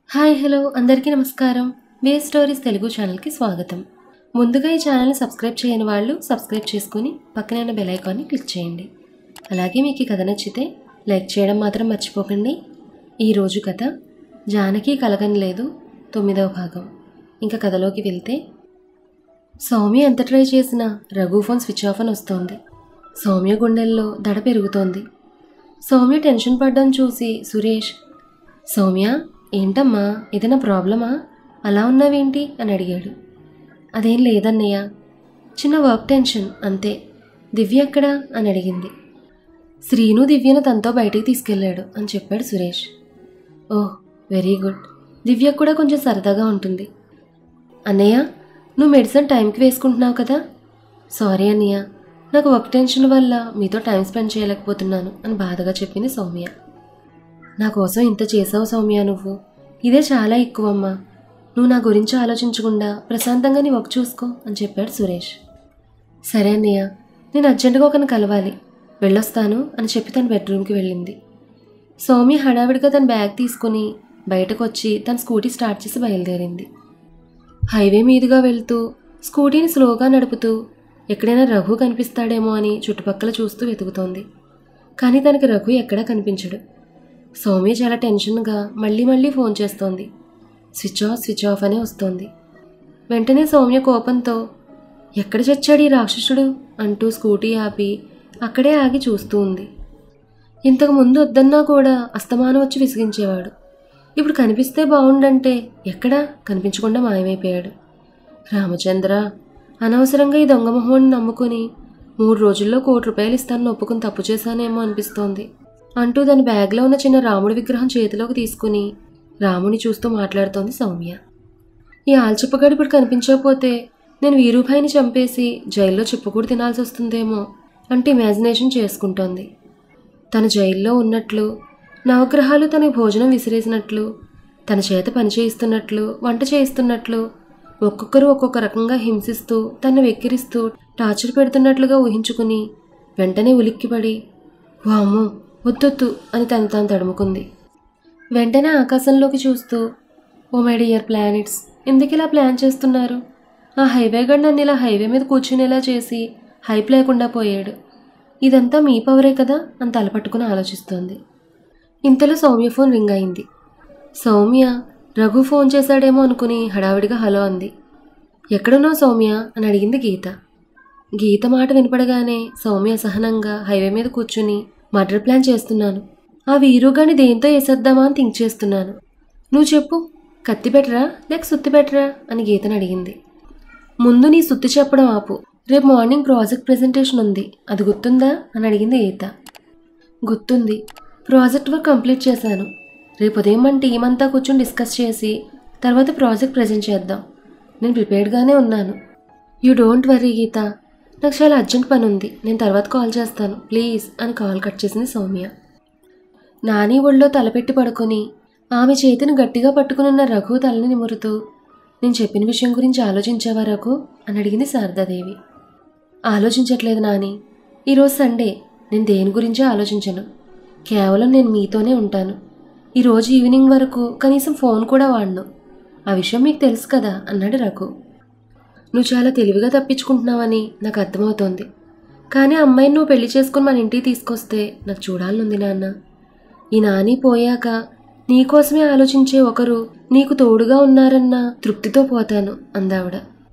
hi hello అందరికీ నమస్కారం వే stories Telugu ఛానల్కి స్వాగతం ముందుగా ఈ ఛానల్ని సబ్స్క్రైబ్ చేయని వాళ్ళు సబ్స్క్రైబ్ చేసుకుని పక్కనే ఉన్న బెల్ ఐకాన్ని క్లిక్ చేయండి అలాగే మీకు ఈ కథ నచ్చితే లైక్ చేయడం మాత్రం మర్చిపోకండి ఈరోజు కథ జానకి కలగని లేదు తొమ్మిదవ భాగం ఇంకా కథలోకి వెళ్తే సౌమ్య ఎంత ట్రై చేసినా రఘు ఫోన్ స్విచ్ ఆఫ్ అని వస్తోంది సౌమ్య గుండెల్లో దడ పెరుగుతోంది సౌమ్య టెన్షన్ పడ్డం చూసి సురేష్ సౌమ్య ఏంటమ్మా ఏదైనా ప్రాబ్లమా అలా ఉన్నావేంటి అని అడిగాడు అదేం లేదన్నయ్య చిన్న వర్క్ టెన్షన్ అంతే దివ్య ఎక్కడా అని అడిగింది శ్రీను దివ్యను తనతో బయటికి తీసుకెళ్ళాడు అని చెప్పాడు Suresh oh very good Divya కూడా కొంచెం సరదాగా ఉంటుంది అన్నయ్య నువ్వు మెడిసిన్ టైంకి వేసుకుంటున్నావు కదా సారీ అన్నయ్య నాకు వర్క్ టెన్షన్ వల్ల మీతో టైం స్పెండ్ చేయలేకపోతున్నాను అని బాధగా చెప్పింది సౌమ్య నా కోసం ఇంత చేసావు సౌమ్య నువ్వు ఇదే చాలా ఎక్కువమ్మా నువ్వు నా గురించి ఆలోచించకుండా ప్రశాంతంగా నీ వర్క్ చూసుకో అని చెప్పాడు సురేష్ సరే అన్నయ్య నేను అర్జెంటుగా ఒకరిని కలవాలి వెళ్ళొస్తాను అని చెప్పి తన బెడ్రూమ్కి వెళ్ళింది సౌమ్య హడావిడిగా తన బ్యాగ్ తీసుకుని బయటకు వచ్చి తన స్కూటీ స్టార్ట్ చేసి బయలుదేరింది హైవే మీదుగా వెళ్తూ స్కూటీని స్లోగా నడుపుతూ ఎక్కడైనా రఘు కనిపిస్తాడేమో అని చుట్టుపక్కల చూస్తూ వెతుకుతోంది కానీ తనకి రఘు ఎక్కడా కనిపించడు సౌమ్య చాలా టెన్షన్గా మళ్ళీ మళ్ళీ ఫోన్ చేస్తోంది స్విచ్ ఆఫ్ స్విచ్ ఆఫ్ అనే వస్తోంది వెంటనే సౌమ్య కోపంతో ఎక్కడ చచ్చాడు ఈ రాక్షసుడు అంటూ స్కూటీ ఆపి అక్కడే ఆగి చూస్తూ ఉంది ఇంతకు ముందు వద్దన్నా కూడా అస్తమానం వచ్చి విసిగించేవాడు ఇప్పుడు కనిపిస్తే బాగుండంటే ఎక్కడా కనిపించకుండా మాయమైపోయాడు రామచంద్ర అనవసరంగా ఈ దొంగ మొహోని నమ్ముకుని మూడు రోజుల్లో కోటి రూపాయలు ఇస్తానని ఒప్పుకుని తప్పు చేశానేమో అనిపిస్తోంది అంటూ దాని బ్యాగ్లో ఉన్న చిన్న రాముడి విగ్రహం చేతిలోకి తీసుకుని రాముని చూస్తూ మాట్లాడుతోంది సౌమ్య ఈ ఆల్చిప్పగాడు ఇప్పుడు కనిపించకపోతే నేను వీరుభాయిని చంపేసి జైల్లో చిప్పకూడు తినాల్సి వస్తుందేమో అంటే ఇమాజినేషన్ చేసుకుంటోంది తను జైల్లో ఉన్నట్లు నవగ్రహాలు తనకి భోజనం విసిరేసినట్లు తన చేత పని చేయిస్తున్నట్లు వంట చేయిస్తున్నట్లు ఒక్కొక్కరు ఒక్కొక్క రకంగా హింసిస్తూ తను వెక్కిరిస్తూ టార్చర్ పెడుతున్నట్లుగా ఊహించుకుని వెంటనే ఉలిక్కిపడి వామ్మో వద్దొద్దు అని తను తాను తడుముకుంది వెంటనే ఆకాశంలోకి చూస్తూ ఓ మై డియర్ ప్లానెట్స్ ఎందుకు ఇలా ప్లాన్ చేస్తున్నారు ఆ హైవే గడ్ నన్ను ఇలా హైవే మీద కూర్చునేలా చేసి హైప్ లేకుండా పోయాడు ఇదంతా మీ పవరే కదా అని తలపట్టుకుని ఆలోచిస్తోంది ఇంతలో సౌమ్య ఫోన్ రింగ్ అయింది సౌమ్య రఘు ఫోన్ చేశాడేమో అనుకుని హడావిడిగా హలో అంది ఎక్కడున్నావు సౌమ్య అని అడిగింది గీత గీత మాట వినపడగానే సౌమ్య సహనంగా హైవే మీద కూర్చుని మర్డర్ ప్లాన్ చేస్తున్నాను ఆ వీరుగాని దేంతో వేసేద్దామా అని థింక్ చేస్తున్నాను నువ్వు చెప్పు కత్తి బెటరా లేక సుత్తి బెటరా అని గీతను అడిగింది ముందు నీ సుత్తి చెప్పడం ఆపు రేపు మార్నింగ్ ప్రాజెక్ట్ ప్రెజెంటేషన్ ఉంది అది గుర్తుందా అని అడిగింది గీత గుర్తుంది ప్రాజెక్ట్ వర్క్ కంప్లీట్ చేశాను రేపు ఉదయం మన టీం అంతా కూర్చొని డిస్కస్ చేసి తర్వాత ప్రాజెక్ట్ ప్రజెంట్ చేద్దాం నేను ప్రిపేర్డ్గానే ఉన్నాను యూ డోంట్ వరీ గీత నాకు చాలా అర్జెంట్ పని ఉంది నేను తర్వాత కాల్ చేస్తాను ప్లీజ్ అని కాల్ కట్ చేసింది సౌమ్య నాని ఒళ్ళో తలపెట్టి పడుకొని ఆమె చేతిని గట్టిగా పట్టుకునున్న రఘు తలని నిమురుతూ నేను చెప్పిన విషయం గురించి ఆలోచించావా రఘు అని అడిగింది శారదాదేవి ఆలోచించట్లేదు నాని ఈరోజు సండే నేను దేని గురించో ఆలోచించను కేవలం నేను మీతోనే ఉంటాను ఈరోజు ఈవినింగ్ వరకు కనీసం ఫోన్ కూడా వాడను ఆ విషయం మీకు తెలుసు కదా అన్నాడు రఘు నువ్వు చాలా తెలివిగా తప్పించుకుంటున్నావని నాకు అర్థమవుతోంది కానీ ఆ అమ్మాయిని నువ్వు పెళ్లి చేసుకుని మన ఇంటికి తీసుకొస్తే నాకు చూడాలనుంది నాన్న ఈ నాని పోయాక నీకోసమే ఆలోచించే ఒకరు నీకు తోడుగా ఉన్నారన్న తృప్తితో పోతాను అందావిడ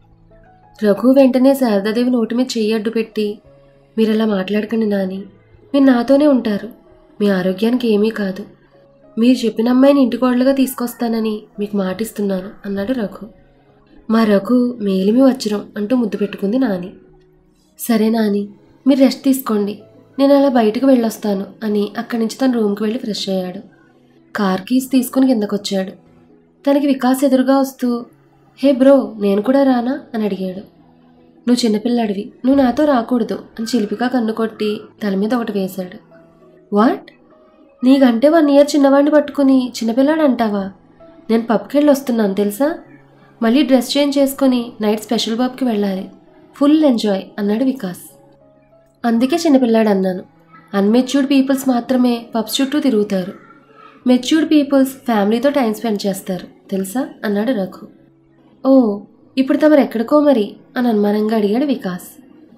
రఘు వెంటనే శారదాదేవి నోటి మీద చెయ్యి అడ్డు పెట్టి మీరు అలా మాట్లాడకండి నాని మీరు నాతోనే ఉంటారు మీ ఆరోగ్యానికి ఏమీ కాదు మీరు చెప్పిన అమ్మాయిని ఇంటికోడలుగా తీసుకొస్తానని మీకు మాటిస్తున్నాను అన్నాడు రఘు మా రఘు మేలిమి వచ్చరం అంటూ ముద్దు పెట్టుకుంది నాని సరే నాని మీరు రెస్ట్ తీసుకోండి నేను అలా బయటకు వెళ్ళొస్తాను అని అక్కడి నుంచి తన రూమ్కి వెళ్ళి ఫ్రెష్ అయ్యాడు కార్ కీస్ తీసుకుని కిందకొచ్చాడు తనకి వికాస్ ఎదురుగా వస్తూ హే బ్రో నేను కూడా రానా అని అడిగాడు నువ్వు చిన్నపిల్లాడివి నువ్వు నాతో రాకూడదు అని చిలిపిగా కన్ను కొట్టి తల మీద ఒకటి వేశాడు వాట్ నీకంటే వన్ ఇయర్ చిన్నవాడిని పట్టుకుని చిన్నపిల్లాడు అంటావా నేను పబ్కి వెళ్ళి వస్తున్నాను తెలుసా మళ్ళీ డ్రెస్ చేంజ్ చేసుకొని నైట్ స్పెషల్ పబ్కి వెళ్ళాలి ఫుల్ ఎంజాయ్ అన్నాడు వికాస్ అందుకే చిన్నపిల్లాడు అన్నాను అన్మెచ్యూర్డ్ పీపుల్స్ మాత్రమే పబ్స్ చుట్టూ తిరుగుతారు మెచ్యూర్డ్ పీపుల్స్ ఫ్యామిలీతో టైం స్పెండ్ చేస్తారు తెలుసా అన్నాడు రఘు ఓ ఇప్పుడు తమరు ఎక్కడికో మరి అని అనుమానంగా అడిగాడు వికాస్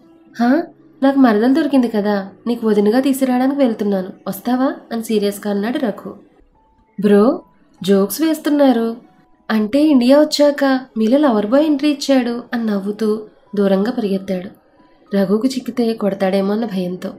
హా నాకు మరదలు దొరికింది కదా నీకు వదినగా తీసుకురావడానికి వెళ్తున్నాను వస్తావా అని సీరియస్గా అన్నాడు రఘు బ్రో జోక్స్ వేస్తున్నారు అంటే ఇండియా వచ్చాక మీలో లవర్ బాయ్ ఎంట్రీ ఇచ్చాడు అని నవ్వుతూ దూరంగా పరిగెత్తాడు రఘుకు చిక్కితే కొడతాడేమో అన్న భయంతో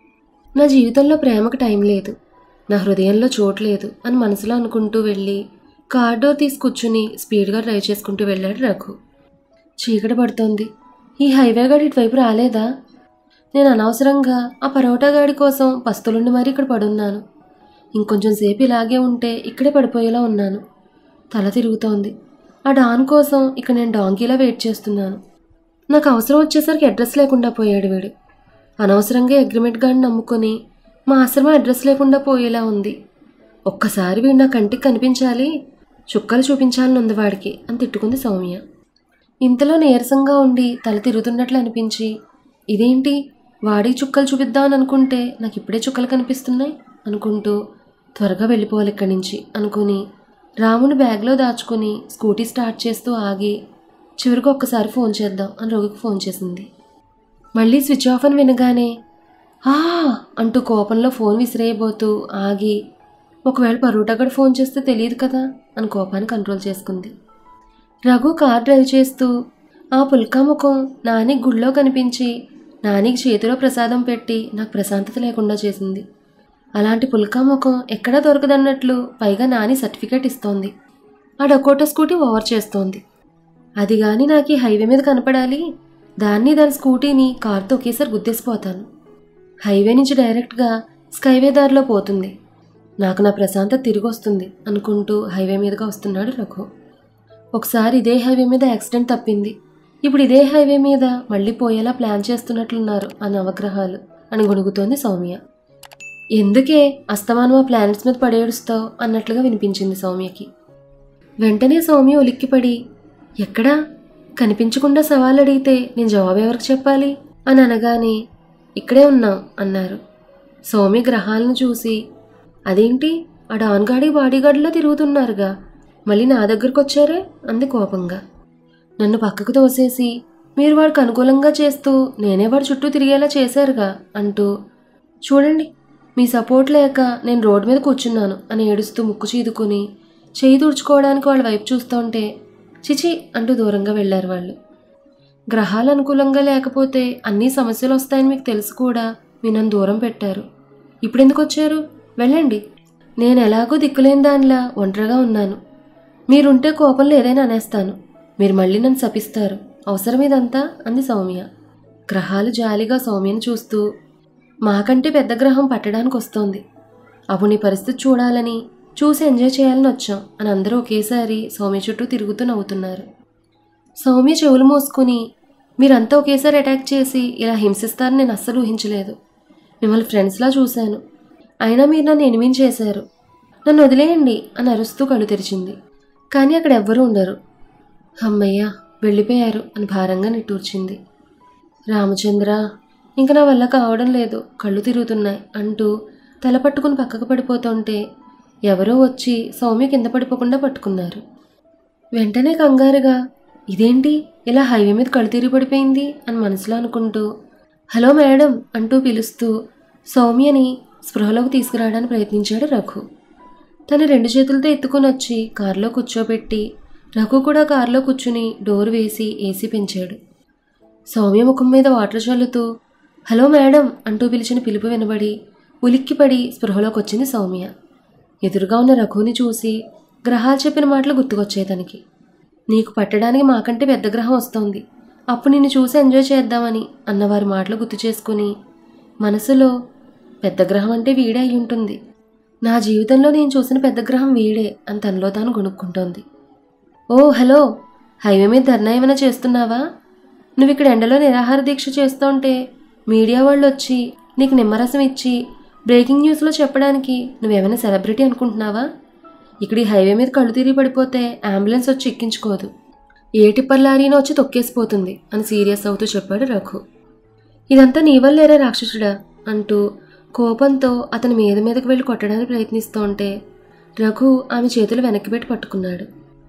నా జీవితంలో ప్రేమకు టైం లేదు నా హృదయంలో చోటు లేదు అని మనసులో అనుకుంటూ వెళ్ళి కార్ డోర్ తీసి కూర్చుని స్పీడ్గా డ్రైవ్ చేసుకుంటూ వెళ్ళాడు రఘు చీకటి పడుతోంది ఈ హైవే గాడి ఇటువైపు రాలేదా నేను అనవసరంగా ఆ పరోటా గాడి కోసం పస్తులుండి మరీ ఇక్కడ పడున్నాను ఇంకొంచెం సేపు ఇలాగే ఉంటే ఇక్కడే పడిపోయేలా ఉన్నాను తల తిరుగుతోంది ఆ డాన్ కోసం ఇక్కడ నేను డాంకీలా వెయిట్ చేస్తున్నాను నాకు అవసరం వచ్చేసరికి అడ్రస్ లేకుండా పోయాడు వీడు అనవసరంగా అగ్రిమెంట్ గాడిని నమ్ముకొని మా ఆశ్రమం అడ్రస్ లేకుండా పోయేలా ఉంది ఒక్కసారి వీడు నా కంటికి కనిపించాలి చుక్కలు చూపించాలని ఉంది వాడికి అని తిట్టుకుంది సౌమ్య ఇంతలో నీరసంగా ఉండి తల తిరుగుతున్నట్లు అనిపించి ఇదేంటి వాడికి చుక్కలు చూపిద్దామని అనుకుంటే నాకు ఇప్పుడే చుక్కలు కనిపిస్తున్నాయి అనుకుంటూ త్వరగా వెళ్ళిపోవాలి ఇక్కడి నుంచి అనుకుని రాముని బ్యాగ్లో దాచుకుని స్కూటీ స్టార్ట్ చేస్తూ ఆగి చివరికి ఒక్కసారి ఫోన్ చేద్దాం అని రోగికి ఫోన్ చేసింది మళ్ళీ స్విచ్ ఆఫ్ అని వినగానే ఆ అంటూ కోపంలో ఫోన్ విసిరేయబోతూ ఆగి ఒకవేళ పరోటాగడు ఫోన్ చేస్తే తెలియదు కదా అని కోపాన్ని కంట్రోల్ చేసుకుంది రఘు కార్ డ్రైవ్ చేస్తూ ఆ పుల్కా ముఖం నాని గుళ్ళో కనిపించి నానికి చేతిలో ప్రసాదం పెట్టి నాకు ప్రశాంతత లేకుండా చేసింది అలాంటి పుల్కా ముఖం ఎక్కడా దొరకదన్నట్లు పైగా నాని సర్టిఫికేట్ ఇస్తోంది ఆ డకోటా స్కూటీ ఓవర్ చేస్తోంది అది గాని నాకు ఈ హైవే మీద కనపడాలి దాన్ని దాని స్కూటీని కార్తో ఒకేసారి గుద్దేసిపోతాను హైవే నుంచి డైరెక్ట్గా స్కైవే దారిలో పోతుంది నాకు నా ప్రశాంతత తిరిగి వస్తుంది అనుకుంటూ హైవే మీదుగా వస్తున్నాడు రఘు ఒకసారి ఇదే హైవే మీద యాక్సిడెంట్ తప్పింది ఇప్పుడు ఇదే హైవే మీద మళ్ళీ పోయేలా ప్లాన్ చేస్తున్నట్లున్నారు ఆ నవగ్రహాలు అని గొణుగుతోంది సౌమ్య ఎందుకే అస్తమానం ఆ ప్లానెట్స్ మీద పడేడుస్తావు అన్నట్లుగా వినిపించింది సౌమ్యకి వెంటనే సౌమ్య ఉలిక్కిపడి ఎక్కడా కనిపించకుండా సవాల్ అడిగితే నేను జవాబు ఎవరికి చెప్పాలి అని అనగానే ఇక్కడే ఉన్నాం అన్నారు సౌమ్య గ్రహాలను చూసి అదేంటి ఆ డాన్గాడి బాడీగార్డులో తిరుగుతున్నారుగా మళ్ళీ నా దగ్గరకు వచ్చారే అంది కోపంగా నన్ను పక్కకు తోసేసి మీరు వాడికి అనుకూలంగా చేస్తూ నేనే వాడి చుట్టూ తిరిగేలా చేశారుగా అంటూ చూడండి మీ సపోర్ట్ లేక నేను రోడ్డు మీద కూర్చున్నాను అని ఏడుస్తూ ముక్కు చీదుకుని చేయి తుడుచుకోవడానికి వాళ్ళ వైపు చూస్తుంటే చిచి అంటూ దూరంగా వెళ్ళారు వాళ్ళు గ్రహాలు అనుకూలంగా లేకపోతే అన్ని సమస్యలు వస్తాయని మీకు తెలుసు కూడా మీ నన్ను దూరం పెట్టారు ఇప్పుడు ఎందుకు వచ్చారు వెళ్ళండి నేను ఎలాగో దిక్కులేని దానిలా ఒంటరిగా ఉన్నాను మీరుంటే కోపంలో ఏదైనా అనేస్తాను మీరు మళ్ళీ నన్ను శపిస్తారు అవసరం ఇదంతా అంది సౌమ్య గ్రహాలు జాలిగా సౌమ్యను చూస్తూ మాకంటే పెద్ద గ్రహం పట్టడానికి వస్తోంది అప్పుడు నీ పరిస్థితి చూడాలని చూసి ఎంజాయ్ చేయాలని వచ్చాం అని అందరూ ఒకేసారి సౌమ్య చుట్టూ తిరుగుతూ నవ్వుతున్నారు సౌమ్య చెవులు మోసుకుని మీరంతా ఒకేసారి అటాక్ చేసి ఇలా హింసిస్తారని నేను అస్సలు ఊహించలేదు మిమ్మల్ని ఫ్రెండ్స్లా చూశాను అయినా మీరు నన్ను ఎనిమిన్ చేశారు నన్ను వదిలేయండి అని అరుస్తూ కళ్ళు తెరిచింది కానీ అక్కడ ఎవ్వరూ ఉండరు అమ్మయ్య వెళ్ళిపోయారు అని భారంగా నిట్టూర్చింది రామచంద్ర ఇంక నా వల్ల కావడం లేదు కళ్ళు తిరుగుతున్నాయి అంటూ తల పట్టుకుని పక్కకు పడిపోతుంటే ఎవరో వచ్చి సౌమ్య కింద పడిపోకుండా పట్టుకున్నారు వెంటనే కంగారుగా ఇదేంటి ఇలా హైవే మీద కళ్ళు తిరిగి పడిపోయింది అని మనసులో అనుకుంటూ హలో మేడం అంటూ పిలుస్తూ సౌమ్యని స్పృహలోకి తీసుకురావడానికి ప్రయత్నించాడు రఘు తన రెండు చేతులతో ఎత్తుకొని వచ్చి కారులో కూర్చోబెట్టి రఘు కూడా కారులో కూర్చుని డోర్ వేసి ఏసీ పెంచాడు సౌమ్య ముఖం మీద వాటర్ చల్లుతూ హలో మేడం అంటూ పిలిచిన పిలుపు వినబడి ఉలిక్కిపడి స్పృహలోకి వచ్చింది సౌమ్య ఎదురుగా ఉన్న రఘుని చూసి గ్రహాలు చెప్పిన మాటలు గుర్తుకొచ్చాయి తనకి నీకు పట్టడానికి మాకంటే పెద్ద గ్రహం వస్తోంది అప్పుడు నిన్ను చూసి ఎంజాయ్ చేద్దామని అన్నవారి మాటలు గుర్తు చేసుకుని మనసులో పెద్ద గ్రహం అంటే వీడే అయి ఉంటుంది నా జీవితంలో నేను చూసిన పెద్ద గ్రహం వీడే అని తనలో తాను కొనుక్కుంటోంది ఓ హలో హైవే మీద ధర్నా ఏమైనా చేస్తున్నావా నువ్వు ఇక్కడ ఎండలో నిరాహార దీక్ష చేస్తుంటే మీడియా వాళ్ళు వచ్చి నీకు నిమ్మరసం ఇచ్చి బ్రేకింగ్ న్యూస్లో చెప్పడానికి నువ్వేమైనా సెలబ్రిటీ అనుకుంటున్నావా ఇక్కడ ఈ హైవే మీద కళ్ళు తిరిగి పడిపోతే అంబులెన్స్ వచ్చి ఎక్కించుకోదు ఏ టిప్పర్ లారీనో వచ్చి తొక్కేసిపోతుంది అని సీరియస్ అవుతూ చెప్పాడు రఘు ఇదంతా నీ వల్లేరా రాక్షసుడా అంటూ కోపంతో అతని మీద మీదకి వెళ్ళి కొట్టడానికి ప్రయత్నిస్తూ ఉంటే రఘు ఆమె చేతులు వెనక్కి పెట్టి పట్టుకున్నాడు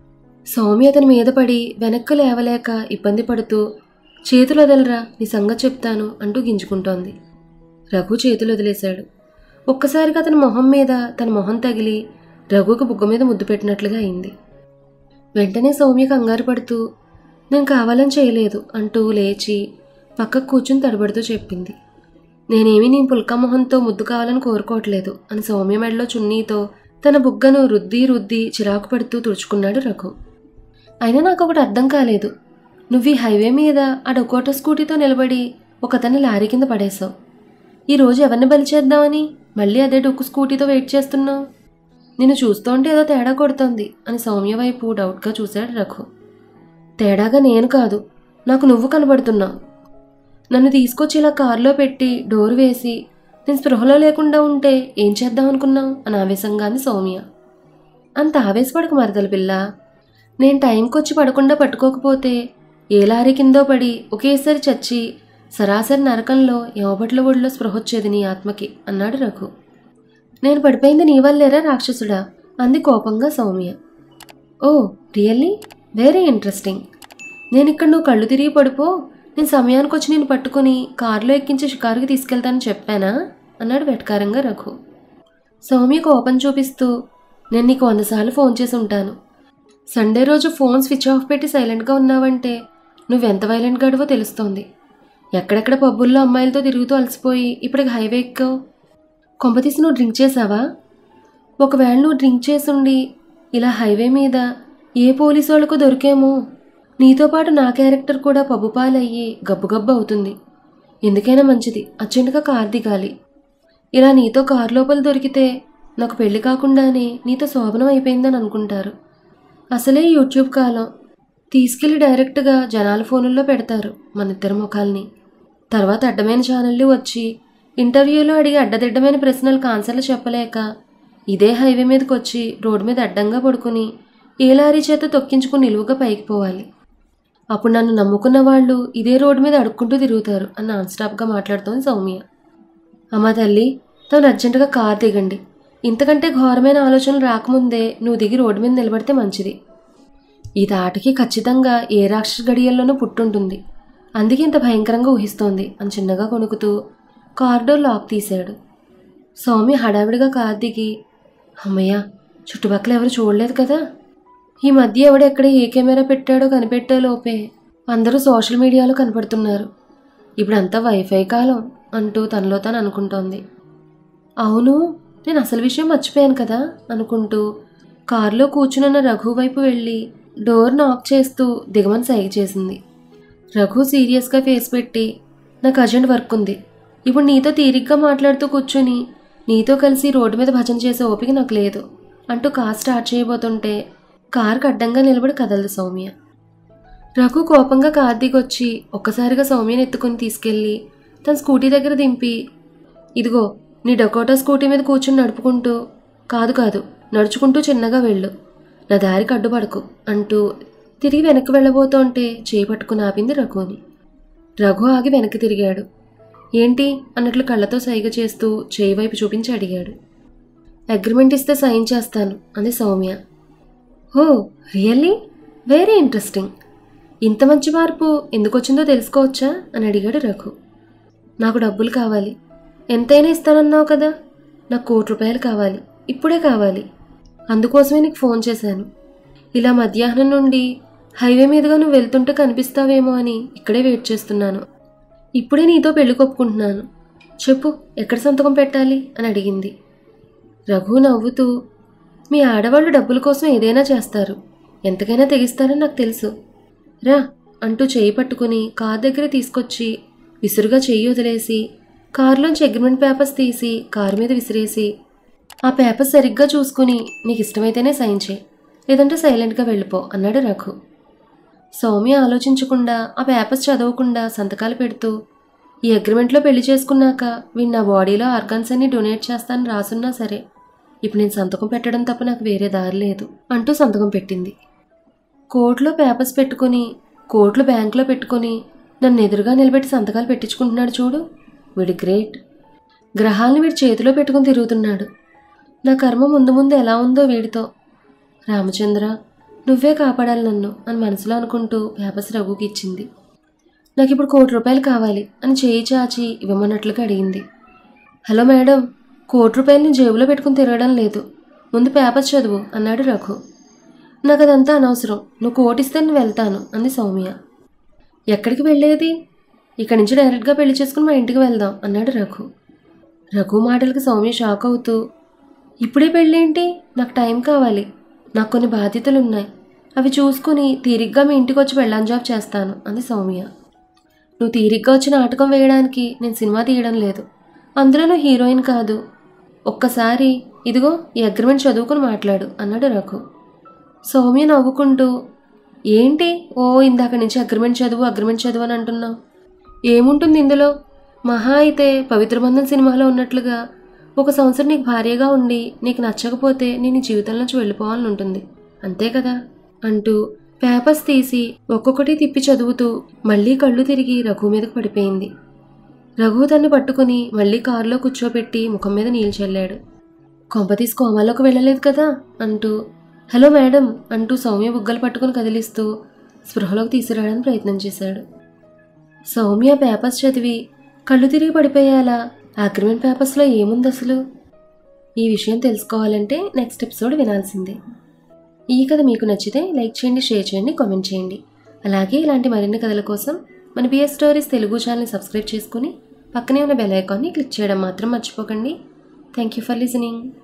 సౌమ్య అతని మీద పడి వెనక్కు లేవలేక ఇబ్బంది పడుతూ చేతులు వదలరా నీ సంగతి చెప్తాను అంటూ గింజుకుంటోంది రఘు చేతులు వదిలేశాడు ఒక్కసారిగా అతని మొహం మీద తన మొహం తగిలి రఘుకు బుగ్గ మీద ముద్దు పెట్టినట్లుగా అయింది వెంటనే సౌమ్య కంగారు పడుతూ నేను కావాలని చేయలేదు అంటూ లేచి పక్కకు కూర్చుని తడబడుతూ చెప్పింది నేనేమీ నీ పుల్కా మొహంతో ముద్దు కావాలని కోరుకోవట్లేదు అని సౌమ్య మెడలో చున్నీతో తన బుగ్గను రుద్ది రుద్ది చిరాకు పడుతూ తుడుచుకున్నాడు రఘు అయినా నాకు ఒకటి అర్థం కాలేదు నువ్వు ఈ హైవే మీద ఆ డొకోట స్కూటీతో నిలబడి ఒకతన్ని లారీ కింద పడేశావు ఈరోజు ఎవరిని బలి చేద్దామని మళ్ళీ అదే డొక్కు స్కూటీతో వెయిట్ చేస్తున్నావు నిన్ను చూస్తుంటే ఏదో తేడా కొడుతోంది అని సౌమ్య వైపు డౌట్గా చూశాడు రఘు తేడాగా నేను కాదు నాకు నువ్వు కనబడుతున్నావు నన్ను తీసుకొచ్చి ఇలా కారులో పెట్టి డోర్ వేసి నేను స్పృహలో లేకుండా ఉంటే ఏం చేద్దాం అనుకున్నావు అని ఆవేశంగా అంది సౌమ్య అంత ఆవేశపడకు మరదల పిల్ల నేను టైంకి వచ్చి పడకుండా పట్టుకోకపోతే ఏ లారీ కిందో పడి ఒకేసారి చచ్చి సరాసరి నరకంలో యవబట్ల ఒడిలో స్పృహ వచ్చేది నీ ఆత్మకి అన్నాడు రఘు నేను పడిపోయింది నీ వల్లేరా రాక్షసుడా అంది కోపంగా Soumya oh really very interesting నేను ఇక్కడ నువ్వు కళ్ళు తిరిగి పడిపో నేను సమయానికి వచ్చి నేను పట్టుకొని కారులో ఎక్కించి షికారుకి తీసుకెళ్తానని చెప్పానా అన్నాడు వెటకారంగా రఘు సౌమ్య కోపం చూపిస్తూ నేను నీకు వందసార్లు ఫోన్ చేసి ఉంటాను సండే రోజు ఫోన్ స్విచ్ ఆఫ్ పెట్టి సైలెంట్గా ఉన్నావంటే నువ్వెంత వైలెంట్ గడువో తెలుస్తోంది ఎక్కడెక్కడ పబ్బుల్లో అమ్మాయిలతో తిరుగుతూ అలసిపోయి ఇప్పటికి హైవే ఎక్కావు కొంపతీసి నువ్వు డ్రింక్ చేసావా ఒకవేళ నువ్వు డ్రింక్ చేసుండి ఇలా హైవే మీద ఏ పోలీసు వాళ్ళకు దొరికేమో నీతో పాటు నా క్యారెక్టర్ కూడా పబ్బు పాలయ్యి గబ్బు అవుతుంది ఎందుకైనా మంచిది అర్జెంటుగా కార్ దిగాలి ఇలా నీతో కారు లోపల దొరికితే నాకు పెళ్లి కాకుండానే నీతో శోభనం అయిపోయిందని అనుకుంటారు అసలే యూట్యూబ్ కాలం తీసుకెళ్లి డైరెక్ట్గా జనాల ఫోనుల్లో పెడతారు మన ఇద్దరి ముఖాల్ని తర్వాత అడ్డమైన ఛానళ్ళు వచ్చి ఇంటర్వ్యూలో అడిగి అడ్డదిడ్డమైన ప్రశ్నలకు ఆన్సర్లు చెప్పలేక ఇదే హైవే మీదకి వచ్చి రోడ్డు మీద అడ్డంగా పడుకుని ఏ లారీ చేత తొక్కించుకుని నిలువుగా పైకి పోవాలి అప్పుడు నన్ను నమ్ముకున్న వాళ్ళు ఇదే రోడ్డు మీద అడుక్కుంటూ తిరుగుతారు అని నాన్ స్టాప్గా మాట్లాడుతోంది సౌమ్య అమ్మ తల్లి తను అర్జెంటుగా కార్ దిగండి ఇంతకంటే ఘోరమైన ఆలోచనలు రాకముందే నువ్వు దిగి రోడ్డు మీద నిలబడితే మంచిది ఈ తాటకి ఖచ్చితంగా ఏ రాక్షస గడియల్లోనూ పుట్టుంటుంది అందుకే ఇంత భయంకరంగా ఊహిస్తోంది అని చిన్నగా కొనుకుతూ కారిడోర్ లాక్ తీశాడు సౌమ్య హడావిడిగా కార్ దిగి అమ్మయ్య చుట్టుపక్కల ఎవరు చూడలేదు కదా ఈ మధ్య ఎవడెక్కడ ఏ కెమెరా పెట్టాడో కనిపెట్టే లోపే అందరూ సోషల్ మీడియాలో కనపడుతున్నారు ఇప్పుడంతా వైఫై కాలం అంటూ తనలో తాను అనుకుంటోంది అవును నేను అసలు విషయం మర్చిపోయాను కదా అనుకుంటూ కారులో కూర్చునున్న రఘు వైపు వెళ్ళి డోర్ నాక్ చేస్తూ దిగమని సైగ చేసింది రఘు సీరియస్గా ఫేస్ పెట్టి నాకు అర్జెంట్ వర్క్ ఉంది ఇప్పుడు నీతో తీరిగ్గా మాట్లాడుతూ కూర్చొని నీతో కలిసి రోడ్డు మీద భజన చేసే ఓపిక నాకు లేదు అంటూ కార్ స్టార్ట్ చేయబోతుంటే కారుకు అడ్డంగా నిలబడి కదలదు సౌమ్య రఘు కోపంగా కార్ దిగొచ్చి ఒక్కసారిగా సౌమ్యని ఎత్తుకుని తీసుకెళ్ళి తన స్కూటీ దగ్గర దింపి ఇదిగో నీ డకోటా స్కూటీ మీద కూర్చుని నడుపుకుంటూ కాదు కాదు నడుచుకుంటూ చిన్నగా వెళ్ళు నా దారికి అడ్డుపడకు అంటూ తిరిగి వెనక్కి వెళ్ళబోతుంటే చేయి పట్టుకుని ఆపింది రఘుని రఘు ఆగి వెనక్కి తిరిగాడు ఏంటి అన్నట్లు కళ్ళతో సైగ చేస్తూ చేయి వైపు చూపించి అడిగాడు అగ్రిమెంట్ ఇస్తే సైన్ చేస్తాను అంది Soumya oh really very interesting ఇంత మంచి మార్పు ఎందుకు వచ్చిందో తెలుసుకోవచ్చా అని అడిగాడు రఘు నాకు డబ్బులు కావాలి ఎంతైనా ఇస్తానన్నావు కదా నాకు కోటి రూపాయలు కావాలి ఇప్పుడే కావాలి అందుకోసమే నీకు ఫోన్ చేశాను ఇలా మధ్యాహ్నం నుండి హైవే మీదుగా నువ్వు వెళ్తుంటే కనిపిస్తావేమో అని ఇక్కడే వెయిట్ చేస్తున్నాను ఇప్పుడే నీతో పెళ్లి కొప్పుకుంటున్నాను చెప్పు ఎక్కడ సంతకం పెట్టాలి అని అడిగింది రఘు నవ్వుతూ మీ ఆడవాళ్ళు డబ్బుల కోసం ఏదైనా చేస్తారు ఎంతకైనా తెగిస్తారని నాకు తెలుసు రా అంటూ చేయి పట్టుకుని కార్ దగ్గర తీసుకొచ్చి విసురుగా చెయ్యి వదిలేసి కారులోంచి అగ్రిమెంట్ పేపర్స్ తీసి కారు మీద విసిరేసి ఆ పేపర్స్ సరిగ్గా చూసుకుని నీకు ఇష్టమైతేనే సైన్ చేయి లేదంటే సైలెంట్గా వెళ్ళిపో అన్నాడు రఘు సౌమ్య ఆలోచించకుండా ఆ పేపర్స్ చదవకుండా సంతకాలు పెడుతూ ఈ అగ్రిమెంట్లో పెళ్లి చేసుకున్నాక వీడు నా బాడీలో ఆర్గాన్స్ అన్ని డొనేట్ చేస్తానని రాసున్నా సరే ఇప్పుడు నేను సంతకం పెట్టడం తప్ప నాకు వేరే దారి లేదు అంటూ సంతకం పెట్టింది కోర్టులో పేపర్స్ పెట్టుకుని కోట్లు బ్యాంకులో పెట్టుకుని నన్ను ఎదురుగా నిలబెట్టి సంతకాలు పెట్టించుకుంటున్నాడు చూడు వీడి గ్రేట్ గ్రహాలను వీడి చేతిలో పెట్టుకుని తిరుగుతున్నాడు నా కర్మ ముందు ముందు ఎలా ఉందో వీడితో రామచంద్ర నువ్వే కాపాడాలి నన్ను అని మనసులో అనుకుంటూ పేపర్స్ రఘుకి ఇచ్చింది నాకు ఇప్పుడు కోటి రూపాయలు కావాలి అని చేయి చాచి ఇవ్వమన్నట్లుగా అడిగింది హలో మేడం కోటి రూపాయలని జేబులో పెట్టుకుని తిరగడం లేదు ముందు పేపర్ చదువు అన్నాడు రఘు నాకు అదంతా అనవసరం నువ్వు కోటిస్తే నేను వెళ్తాను అంది సౌమ్య ఎక్కడికి వెళ్ళేది ఇక్కడి నుంచి డైరెక్ట్గా పెళ్లి చేసుకుని మా ఇంటికి వెళ్దాం అన్నాడు రఘు రఘు మాటలకి సౌమ్య షాక్ అవుతూ ఇప్పుడే పెళ్ళేంటి నాకు టైం కావాలి నాకు కొన్ని బాధ్యతలు ఉన్నాయి అవి చూసుకుని తీరిగ్గా మీ ఇంటికి వచ్చి వెళ్ళాను జాబ్ చేస్తాను అంది సౌమ్య నువ్వు తీరిగ్గా వచ్చి నాటకం వేయడానికి నేను సినిమా తీయడం లేదు అందులో నువ్వు హీరోయిన్ కాదు ఒక్కసారి ఇదిగో ఈ అగ్రిమెంట్ చదువుకుని మాట్లాడు అన్నాడు రఘు సౌమ్య నవ్వుకుంటూ ఏంటి ఓ ఇందాక నుంచి అగ్రిమెంట్ చదువు అగ్రిమెంట్ చదువు అని అంటున్నావు ఏముంటుంది ఇందులో మహా అయితే పవిత్ర బంధం సినిమాలో ఉన్నట్లుగా ఒక సంవత్సరం నీకు భార్యగా ఉండి నీకు నచ్చకపోతే నేను ఈ జీవితం నుంచి వెళ్ళిపోవాలని ఉంటుంది అంతే కదా అంటూ పేపర్స్ తీసి ఒక్కొక్కటి తిప్పి చదువుతూ మళ్ళీ కళ్ళు తిరిగి రఘు మీదకు పడిపోయింది రఘు తన్ని పట్టుకుని మళ్ళీ కారులో కూర్చోబెట్టి ముఖం మీద నీళ్ళు చల్లాడు కొంపతీసి కోమాలోకి వెళ్ళలేదు కదా అంటూ హలో మేడం అంటూ సౌమ్య బుగ్గలు పట్టుకుని కదిలిస్తూ స్పృహలోకి తీసుకురావడానికి ప్రయత్నం చేశాడు సౌమ్య పేపర్స్ చదివి కళ్ళు తిరిగి పడిపోయేలా అగ్రిమెంట్ పేపర్స్లో ఏముంది అసలు ఈ విషయం తెలుసుకోవాలంటే నెక్స్ట్ ఎపిసోడ్ వినాల్సిందే ఈ కథ మీకు నచ్చితే లైక్ చేయండి షేర్ చేయండి కామెంట్ చేయండి అలాగే ఇలాంటి మరిన్ని కథల కోసం మన బిఎస్ స్టోరీస్ తెలుగు ఛానల్ని సబ్స్క్రైబ్ చేసుకుని పక్కనే ఉన్న బెల్ ఐకాన్ని క్లిక్ చేయడం మాత్రం మర్చిపోకండి థ్యాంక్ యూ ఫర్ లిసనింగ్